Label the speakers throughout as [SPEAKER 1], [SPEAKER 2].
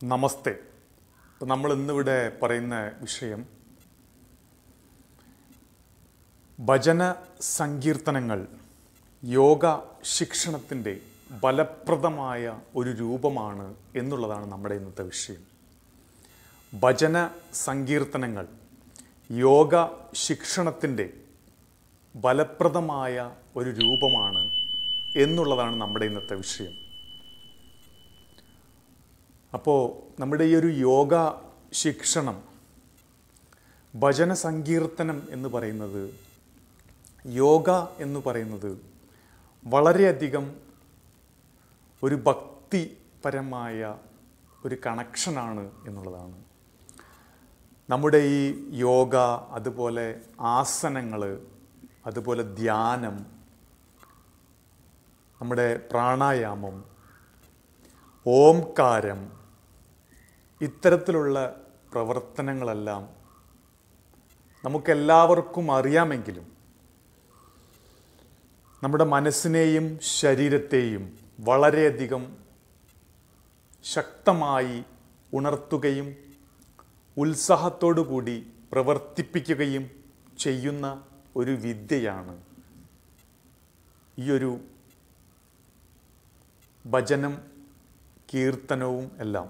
[SPEAKER 1] നമസ്തേ ഇപ്പം നമ്മൾ ഇന്നിവിടെ പറയുന്ന വിഷയം ഭജന സങ്കീർത്തനങ്ങൾ യോഗ ശിക്ഷണത്തിൻ്റെ ഫലപ്രദമായ ഒരു രൂപമാണ് എന്നുള്ളതാണ് നമ്മുടെ ഇന്നത്തെ വിഷയം ഭജന സങ്കീർത്തനങ്ങൾ യോഗ ശിക്ഷണത്തിൻ്റെ ഫലപ്രദമായ ഒരു രൂപമാണ് എന്നുള്ളതാണ് നമ്മുടെ ഇന്നത്തെ വിഷയം അപ്പോൾ നമ്മുടെ ഈ ഒരു യോഗ ശിക്ഷണം ഭജന സങ്കീർത്തനം എന്ന് പറയുന്നത് യോഗ എന്ന് പറയുന്നത് വളരെയധികം ഒരു ഭക്തിപരമായ ഒരു കണക്ഷനാണ് എന്നുള്ളതാണ് നമ്മുടെ ഈ യോഗ അതുപോലെ ആസനങ്ങൾ അതുപോലെ ധ്യാനം നമ്മുടെ പ്രാണായാമം ഓംകാരം ഇത്തരത്തിലുള്ള പ്രവർത്തനങ്ങളെല്ലാം നമുക്കെല്ലാവർക്കും അറിയാമെങ്കിലും നമ്മുടെ മനസ്സിനെയും ശരീരത്തെയും വളരെയധികം ശക്തമായി ഉണർത്തുകയും ഉത്സാഹത്തോടു കൂടി പ്രവർത്തിപ്പിക്കുകയും ചെയ്യുന്ന ഒരു വിദ്യയാണ് ഈ ഒരു ഭജനം കീർത്തനവും എല്ലാം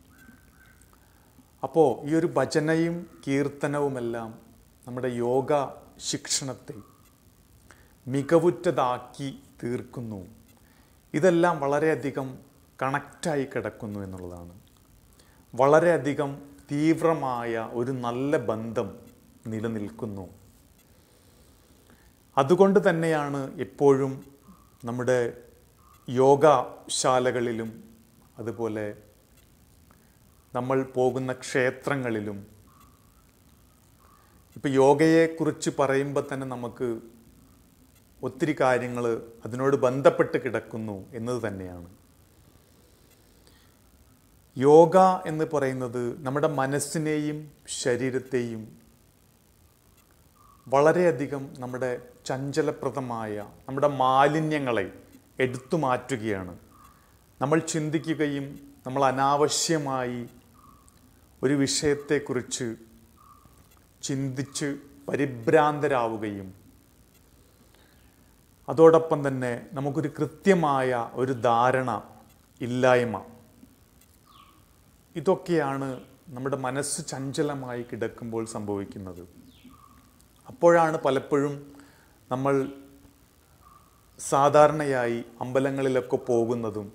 [SPEAKER 1] അപ്പോൾ ഈ ഒരു ഭജനയും കീർത്തനവുമെല്ലാം നമ്മുടെ യോഗ ശിക്ഷണത്തെ മികവുറ്റതാക്കി തീർക്കുന്നു ഇതെല്ലാം വളരെയധികം കണക്റ്റായി കിടക്കുന്നു എന്നുള്ളതാണ് വളരെയധികം തീവ്രമായ ഒരു നല്ല ബന്ധം നിലനിൽക്കുന്നു അതുകൊണ്ട് തന്നെയാണ് എപ്പോഴും നമ്മുടെ യോഗശാലകളിലും അതുപോലെ നമ്മൾ പോകുന്ന ക്ഷേത്രങ്ങളിലും ഇപ്പം യോഗയെക്കുറിച്ച് പറയുമ്പോൾ തന്നെ നമുക്ക് ഒത്തിരി കാര്യങ്ങൾ അതിനോട് ബന്ധപ്പെട്ട് കിടക്കുന്നു എന്നത് തന്നെയാണ് യോഗ എന്ന് പറയുന്നത് നമ്മുടെ മനസ്സിനെയും ശരീരത്തെയും വളരെയധികം നമ്മുടെ ചഞ്ചലപ്രദമായ നമ്മുടെ മാലിന്യങ്ങളെ എടുത്തു മാറ്റുകയാണ് നമ്മൾ ചിന്തിക്കുകയും നമ്മൾ അനാവശ്യമായി ഒരു വിഷയത്തെക്കുറിച്ച് ചിന്തിച്ച് പരിഭ്രാന്തരാവുകയും അതോടൊപ്പം തന്നെ നമുക്കൊരു കൃത്യമായ ഒരു ധാരണ ഇല്ലായ്മ ഇതൊക്കെയാണ് നമ്മുടെ മനസ്സ് ചഞ്ചലമായി കിടക്കുമ്പോൾ സംഭവിക്കുന്നത് അപ്പോഴാണ് പലപ്പോഴും നമ്മൾ സാധാരണയായി അമ്പലങ്ങളിലൊക്കെ പോകുന്നതും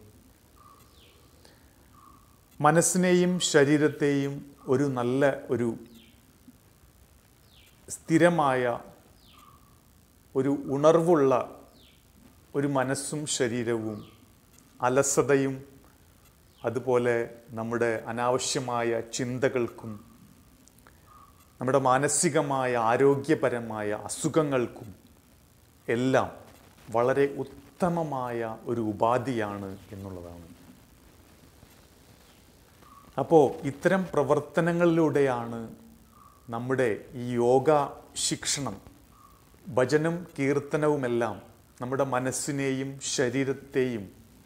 [SPEAKER 1] മനസ്സിനെയും ശരീരത്തെയും ഒരു നല്ല ഒരു സ്ഥിരമായ ഒരു ഉണർവുള്ള ഒരു മനസ്സും ശരീരവും അലസതയും അതുപോലെ നമ്മുടെ അനാവശ്യമായ ചിന്തകൾക്കും നമ്മുടെ മാനസികമായ ആരോഗ്യപരമായ അസുഖങ്ങൾക്കും എല്ലാം വളരെ ഉത്തമമായ ഒരു ഉപാധിയാണ് എന്നുള്ളതാണ് അപ്പോൾ ഇത്തരം പ്രവർത്തനങ്ങളിലൂടെയാണ് നമ്മുടെ ഈ യോഗ ശിക്ഷണം ഭജനം കീർത്തനവുമെല്ലാം നമ്മുടെ മനസ്സിനെയും ശരീരത്തെയും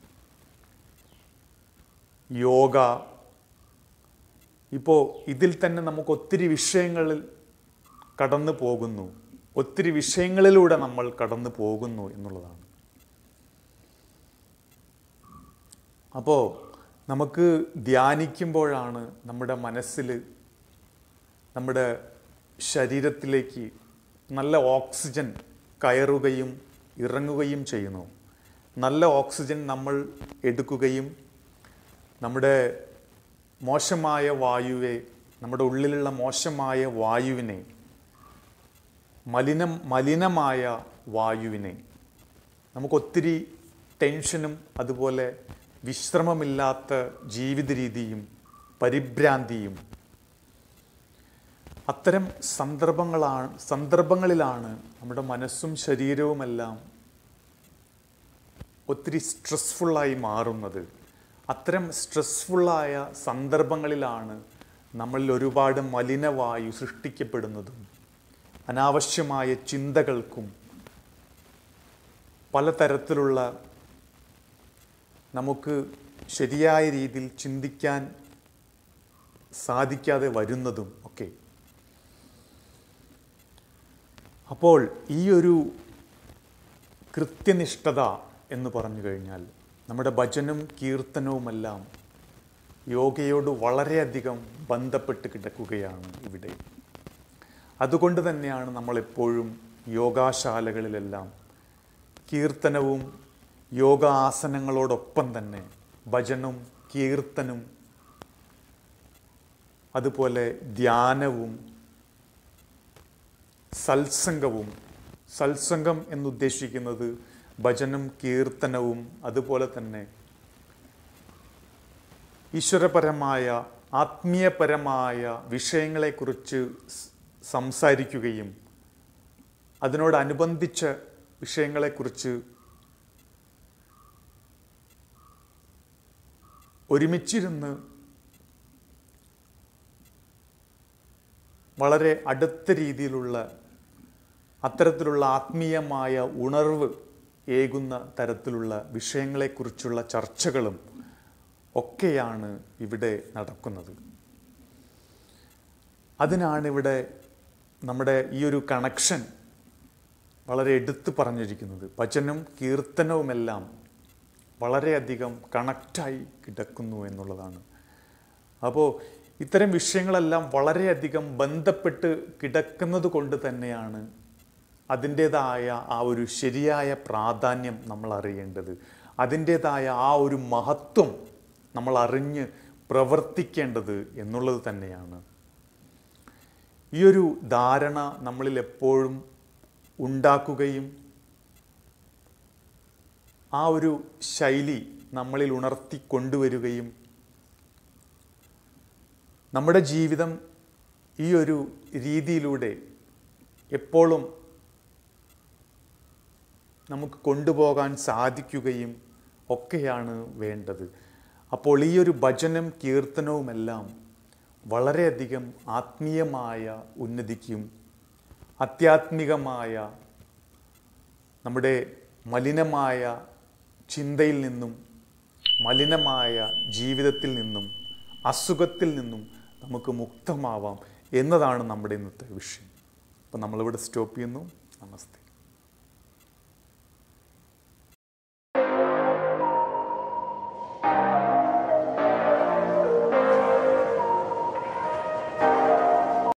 [SPEAKER 1] യോഗ ഇപ്പോൾ ഇതിൽ തന്നെ നമുക്ക് ഒത്തിരി വിഷയങ്ങളിൽ കടന്നു പോകുന്നു ഒത്തിരി വിഷയങ്ങളിലൂടെ നമ്മൾ കടന്നു പോകുന്നു എന്നുള്ളതാണ് അപ്പോൾ നമുക്ക് ധ്യാനിക്കുമ്പോഴാണ് നമ്മുടെ മനസ്സിൽ നമ്മുടെ ശരീരത്തിലേക്ക് നല്ല ഓക്സിജൻ കയറുകയും ഇറങ്ങുകയും ചെയ്യുന്നു നല്ല ഓക്സിജൻ നമ്മൾ എടുക്കുകയും നമ്മുടെ മോശമായ വായുവെ നമ്മുടെ ഉള്ളിലുള്ള മോശമായ വായുവിനെ മലിനം മലിനമായ വായുവിനെ നമുക്കൊത്തിരി ടെൻഷനും അതുപോലെ വിശ്രമമില്ലാത്ത ജീവിത രീതിയും പരിഭ്രാന്തിയും അത്തരം സന്ദർഭങ്ങളാണ് സന്ദർഭങ്ങളിലാണ് നമ്മുടെ മനസ്സും ശരീരവുമെല്ലാം ഒത്തിരി സ്ട്രെസ്ഫുള്ളായി മാറുന്നത് അത്തരം സ്ട്രെസ്ഫുള്ളായ സന്ദർഭങ്ങളിലാണ് നമ്മളിൽ ഒരുപാട് മലിനവായു സൃഷ്ടിക്കപ്പെടുന്നതും അനാവശ്യമായ ചിന്തകൾക്കും പലതരത്തിലുള്ള നമുക്ക് ശരിയായ രീതിയിൽ ചിന്തിക്കാൻ സാധിക്കാതെ വരുന്നതും ഒക്കെ അപ്പോൾ ഈ ഒരു കൃത്യനിഷ്ഠത എന്ന് പറഞ്ഞു കഴിഞ്ഞാൽ നമ്മുടെ ഭജനും കീർത്തനവുമെല്ലാം യോഗയോട് വളരെയധികം ബന്ധപ്പെട്ട് കിടക്കുകയാണ് ഇവിടെ അതുകൊണ്ട് തന്നെയാണ് നമ്മളെപ്പോഴും യോഗാശാലകളിലെല്ലാം കീർത്തനവും യോഗ ആസനങ്ങളോടൊപ്പം തന്നെ ഭജനും കീർത്തനും അതുപോലെ ധ്യാനവും സത്സംഗവും സത്സംഗം എന്നുദ്ദേശിക്കുന്നത് ഭജനും കീർത്തനവും അതുപോലെ തന്നെ ഈശ്വരപരമായ ആത്മീയപരമായ വിഷയങ്ങളെക്കുറിച്ച് സ് സംസാരിക്കുകയും അതിനോടനുബന്ധിച്ച വിഷയങ്ങളെക്കുറിച്ച് ഒരുമിച്ചിരുന്ന് വളരെ അടുത്ത രീതിയിലുള്ള അത്തരത്തിലുള്ള ആത്മീയമായ ഉണർവ് ഏകുന്ന തരത്തിലുള്ള വിഷയങ്ങളെക്കുറിച്ചുള്ള ചർച്ചകളും ഒക്കെയാണ് ഇവിടെ നടക്കുന്നത് അതിനാണ് ഇവിടെ നമ്മുടെ ഈ ഒരു കണക്ഷൻ വളരെ എടുത്തു പറഞ്ഞിരിക്കുന്നത് ഭജനും കീർത്തനവുമെല്ലാം വളരെയധികം കണക്റ്റായി കിടക്കുന്നു എന്നുള്ളതാണ് അപ്പോൾ ഇത്തരം വിഷയങ്ങളെല്ലാം വളരെയധികം ബന്ധപ്പെട്ട് കിടക്കുന്നത് കൊണ്ട് തന്നെയാണ് അതിൻ്റേതായ ആ ഒരു ശരിയായ പ്രാധാന്യം നമ്മൾ അറിയേണ്ടത് അതിൻ്റേതായ ആ ഒരു മഹത്വം നമ്മൾ അറിഞ്ഞ് പ്രവർത്തിക്കേണ്ടത് എന്നുള്ളത് തന്നെയാണ് ഈ ഒരു ധാരണ നമ്മളിൽ എപ്പോഴും ഉണ്ടാക്കുകയും ആ ഒരു ശൈലി നമ്മളിൽ ഉണർത്തി കൊണ്ടുവരികയും നമ്മുടെ ജീവിതം ഈ ഒരു രീതിയിലൂടെ എപ്പോഴും നമുക്ക് കൊണ്ടുപോകാൻ സാധിക്കുകയും ഒക്കെയാണ് വേണ്ടത് അപ്പോൾ ഈ ഒരു ഭജനം കീർത്തനവുമെല്ലാം വളരെയധികം ആത്മീയമായ ഉന്നതിക്കും ആധ്യാത്മികമായ നമ്മുടെ മലിനമായ ചിന്തയിൽ നിന്നും മലിനമായ ജീവിതത്തിൽ നിന്നും അസുഖത്തിൽ നിന്നും നമുക്ക് മുക്തമാവാം എന്നതാണ് നമ്മുടെ ഇന്നത്തെ വിഷയം അപ്പം നമ്മളിവിടെ സ്റ്റോപ്പ് ചെയ്യുന്നു നമസ്തേ